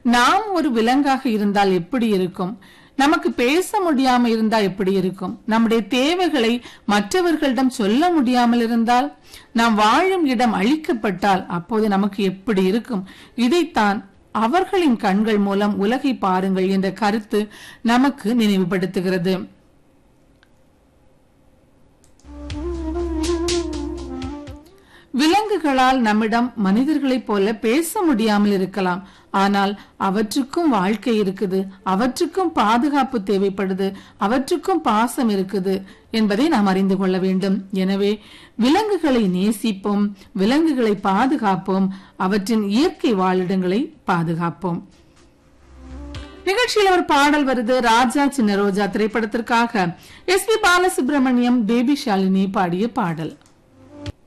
நாம் ஒரு விலங்காக இருந்தால் எப்படி இருக்கும் நமக்கு பேச முடியாம இருந்தா எப்படி இருக்கும் நம்முடைய தேவைகளை மற்றவர்களிடம் சொல்ல முடியாமல் இருந்தால் நாம் வாழும் இடம் அழிக்கப்பட்டால் அப்போது நமக்கு எப்படி இருக்கும் இதைத்தான் அவர்களின் கண்கள் மூலம் உலகை பாருங்கள் என்ற கருத்து நமக்கு நினைவுபடுத்துகிறது விலங்குகளால் நம்மிடம் மனிதர்களைப் போல பேச முடியாமல் இருக்கலாம் ஆனால் அவற்றுக்கும் வாழ்க்கை இருக்குது அவற்றுக்கும் பாதுகாப்பு தேவைப்படுது அவற்றுக்கும் பாசம் இருக்குது என்பதை நாம் அறிந்து கொள்ள வேண்டும் எனவே விலங்குகளை நேசிப்போம் விலங்குகளை பாதுகாப்போம் அவற்றின் இயற்கை வாழிடங்களை பாதுகாப்போம் நிகழ்ச்சியில் ஒரு பாடல் வருது ராஜா சின்ன ரோஜா திரைப்படத்திற்காக S P Balasubrahmanyam baby Shalini பாடிய பாடல்